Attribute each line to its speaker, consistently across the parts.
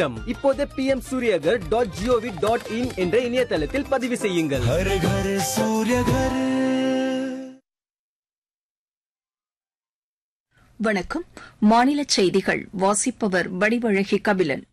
Speaker 1: திட்டம் இப்போதே P M Suryaghar dot gov dot in என்ற இணையதளத்தில் பதிவு செய்யுங்கள்
Speaker 2: हर घर सूर्य घर
Speaker 3: வணக்கம் மாநில செய்திகள் வாசிப்பவர் வடிவழகி கபிலன்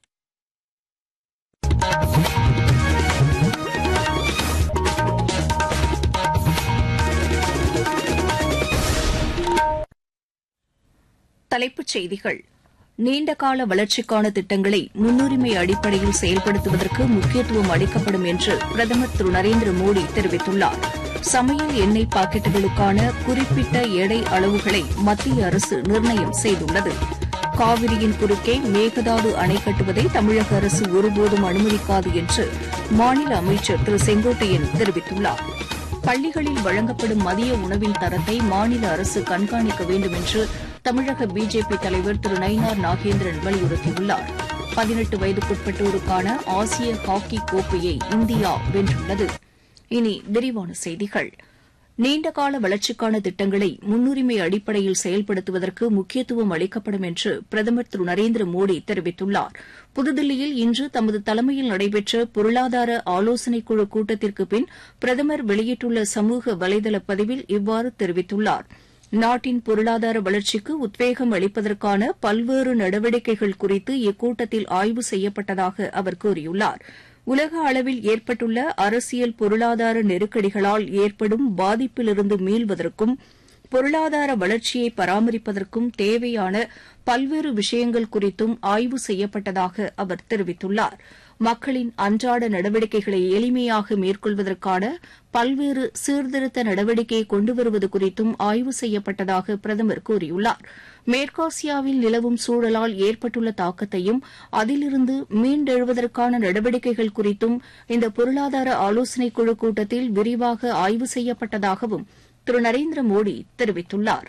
Speaker 3: தலைப்புச் செய்திகள் நீண்டகால வளர்ச்சிக்கான திட்டங்களை முன்னுரிமை அடிப்படையில் செயல்படுத்துவதற்கு முக்கியத்துவம் அளிக்கப்படும் என்று பிரதமர் திரு நரேந்திர மோடி தெரிவித்துள்ளார் சமையல் எண்ணெய் பாக்கெட்டுகளுக்கான குறிப்பிட்ட எடை அளவுகளை மத்திய அரசு நிர்ணயம் செய்துள்ளது காவிரியின் குறுக்கே மேகதாது அணை கட்டுவதை தமிழக அரசு ஒருபோதும் அனுமதிக்காது என்று மாநில அமைச்சர் திரு செங்கோட்டையன் தெரிவித்துள்ளார் பள்ளிகளில் வழங்கப்படும் மதிய உணவின் தரத்தை மாநில அரசு கண்காணிக்க வேண்டும் என்று தமிழக பிஜேபி தலைவர் திரு நயினார் நாகேந்திரன் வலியுறுத்தியுள்ளார் பதினெட்டு வயதுக்குட்பட்டோருக்கான ஆசிய ஹாக்கி கோப்பையை இந்தியா வென்றுள்ளது இனி விரிவான செய்திகள் நீண்டகால வளர்ச்சிக்கான திட்டங்களை முன்னுரிமை அடிப்படையில் செயல்படுத்துவதற்கு முக்கியத்துவம் அளிக்கப்படும் என்று பிரதமர் திரு நரேந்திர மோடி தெரிவித்துள்ளார் புதுதில்லியில் இன்று தமது தலைமையில் நடைபெற்ற பொருளாதார ஆலோசனைக் குழு கூட்டத்திற்கு பின் பிரதமர் வெளியிட்டுள்ள சமூக வலைதள பதிவில் இவ்வாறு தெரிவித்துள்ளார் நாட்டின் பொருளாதார வளர்ச்சிக்கு உத்வேகம் அளிப்பதற்கான பல்வேறு நடவடிக்கைகள் குறித்து இக்கூட்டத்தில் ஆய்வு செய்யப்பட்டதாக அவர் கூறியுள்ளார் உலக அளவில் ஏற்பட்டுள்ள அரசியல் பொருளாதார நெருக்கடிகளால் ஏற்படும் பாதிப்பிலிருந்து மீள்வதற்கும் பொருளாதார வளர்ச்சியை பராமரிப்பதற்கும் தேவையான பல்வேறு விஷயங்கள் குறித்தும் ஆய்வு செய்யப்பட்டதாக அவர் தெரிவித்துள்ளார் மக்களின் அன்றாட நடவடிக்கைகளை எளிமையாக மேற்கொள்வதற்கான பல்வேறு சீர்திருத்த நடவடிக்கையை கொண்டு வருவது குறித்தும் ஆய்வு செய்யப்பட்டதாக பிரதமர் கூறியுள்ளார் மேற்காசியாவில் நிலவும் சூழலால் ஏற்பட்டுள்ள தாக்கத்தையும் அதிலிருந்து மீண்டெழுவதற்கான நடவடிக்கைகள் குறித்தும் இந்த பொருளாதார ஆலோசனைக் குழு கூட்டத்தில் விரிவாக ஆய்வு செய்யப்பட்டதாகவும் திரு நரேந்திர மோடி தெரிவித்துள்ளார்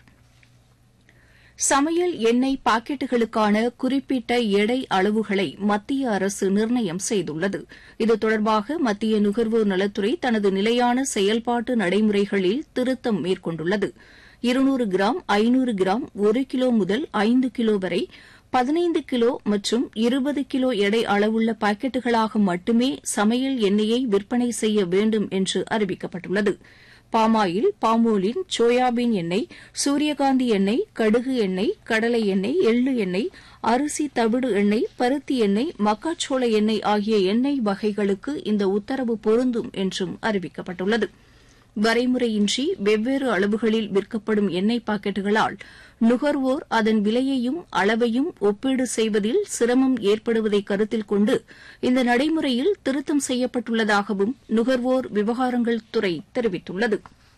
Speaker 3: சமையல் எண்ணெய் பாக்கெட்டுகளுக்கான குறிப்பிட்ட எடை அளவுகளை மத்திய அரசு நிர்ணயம் செய்துள்ளது இது தொடர்பாக மத்திய நுகர்வோர் நலத்துறை தனது நிலையான செயல்பாட்டு நடைமுறைகளில் திருத்தம் மேற்கொண்டுள்ளது இருநூறு கிராம் ஐநூறு கிராம் ஒரு கிலோ முதல் ஐந்து கிலோ வரை பதினைந்து கிலோ மற்றும் இருபது கிலோ எடை அளவுள்ள பாக்கெட்டுகளாக மட்டுமே சமையல் எண்ணெயை விற்பனை செய்ய வேண்டும் என்று அறிவிக்கப்பட்டுள்ளது பாமாயில் பாமோலின் சோயாபீன் எண்ணெய் சூரியகாந்தி எண்ணெய் கடுகு எண்ணெய் கடலை எண்ணெய் எள்ளு எண்ணெய் அரிசி தவிடு எண்ணெய் பருத்தி எண்ணெய் மக்காச்சோள எண்ணெய் ஆகிய எண்ணெய் வகைகளுக்கு இந்த உத்தரவு பொருந்தும் என்றும் அறிவிக்கப்பட்டுள்ளது வரைமுறையின்றி வெவ்வேறு அளவுகளில் விற்கப்படும் எண்ணெய் பாக்கெட்டுகளால் நுகர்வோர் அதன் விலையையும் அளவையும் ஒப்பீடு செய்வதில் சிரமம் ஏற்படுவதை கருத்தில் கொண்டு இந்த நடைமுறையில் திருத்தம் செய்யப்பட்டுள்ளதாகவும் நுகர்வோர் விவகாரங்கள் துறை தெரிவித்துள்ளது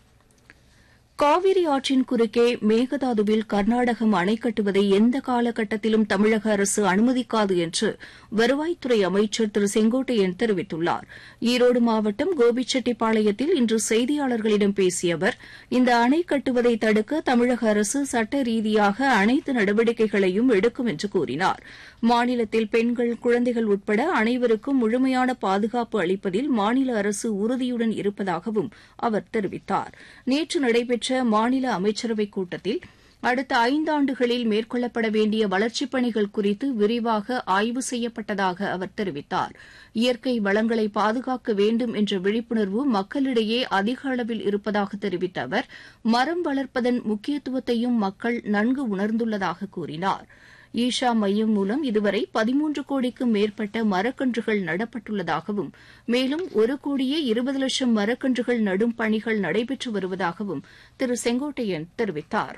Speaker 3: காவிரி ஆற்றின் குறுக்கே மேகதாதுவில் கர்நாடகம் அணை கட்டுவதை எந்த காலகட்டத்திலும் தமிழக அரசு அனுமதிக்காது என்று வருவாய்த்துறை அமைச்சர் திரு செங்கோட்டையன் தெரிவித்துள்ளார் ஈரோடு மாவட்டம் கோபிச்செட்டிப்பாளையத்தில் இன்று செய்தியாளர்களிடம் பேசிய அவர் இந்த அணை கட்டுவதை தடுக்க தமிழக அரசு சட்ட ரீதியாக அனைத்து நடவடிக்கைகளையும் எடுக்கும் என்று கூறினார் மாநிலத்தில் பெண்கள் குழந்தைகள் உட்பட அனைவருக்கும் முழுமையான பாதுகாப்பு அளிப்பதில் மாநில அரசு உறுதியுடன் இருப்பதாகவும் அவர் தெரிவித்தார் நேற்று நடைபெற்ற மாநில அமைச்சரவைக் கூட்டத்தில் அடுத்த ஐந்தாண்டுகளில் மேற்கொள்ளப்பட வேண்டிய வளர்ச்சிப் பணிகள் குறித்து விரிவாக ஆய்வு செய்யப்பட்டதாக அவர் தெரிவித்தார் இயற்கை வளங்களை பாதுகாக்க வேண்டும் என்ற விழிப்புணர்வு மக்களிடையே அதிக அளவில் இருப்பதாக தெரிவித்த அவர் மரம் வளர்ப்பதன் முக்கியத்துவத்தையும் மக்கள் நன்கு உணர்ந்துள்ளதாக கூறினார் ஈஷா மையம் மூலம் இதுவரை பதிமூன்று கோடிக்கும் மேற்பட்ட மரக்கன்றுகள் நடப்பட்டுள்ளதாகவும் மேலும் ஒரு கோடியே இருபது லட்சம் மரக்கன்றுகள் நடும் பணிகள் நடைபெற்று வருவதாகவும் திரு செங்கோட்டையன் தெரிவித்தாா்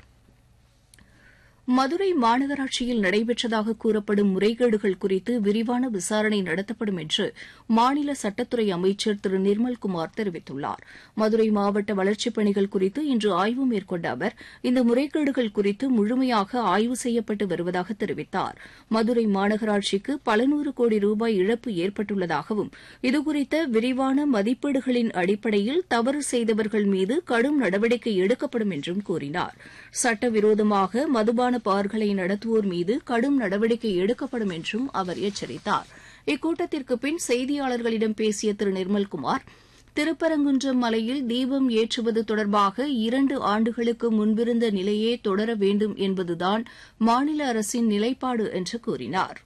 Speaker 3: மதுரை மாநகராட்சியில் நடைபெற்றதாக கூறப்படும் முறைகேடுகள் குறித்து விரிவான விசாரணை நடத்தப்படும் என்று மாநில சட்டத்துறை அமைச்சர் திரு நிர்மல்குமார் தெரிவித்துள்ளார் மதுரை மாவட்ட வளர்ச்சிப் பணிகள் குறித்து இன்று ஆய்வு மேற்கொண்ட அவர் இந்த முறைகேடுகள் குறித்து முழுமையாக ஆய்வு செய்யப்பட்டு வருவதாக தெரிவித்தார் மதுரை மாநகராட்சிக்கு பல நூறு கோடி ரூபாய் இழப்பு ஏற்பட்டுள்ளதாகவும் இதுகுறித்த விரிவான மதிப்பீடுகளின் அடிப்படையில் தவறு செய்தவர்கள் மீது கடும் நடவடிக்கை எடுக்கப்படும் என்றும் கூறினார் சட்டவிரோதமாக மதுபான பார்களை நடத்துவோர் மீது கடும் நடவடிக்கை எடுக்கப்படும் என்றும் அவர் எச்சரித்தார் இக்கூட்டத்திற்கு பின் செய்தியாளர்களிடம் பேசிய திரு நிர்மல்குமார் திருப்பரங்குன்றம் மலையில் தீபம் ஏற்றுவது தொடர்பாக இரண்டு ஆண்டுகளுக்கு முன்பிருந்த நிலையே தொடர வேண்டும் என்பதுதான் மாநில அரசின் நிலைப்பாடு என்று கூறினார்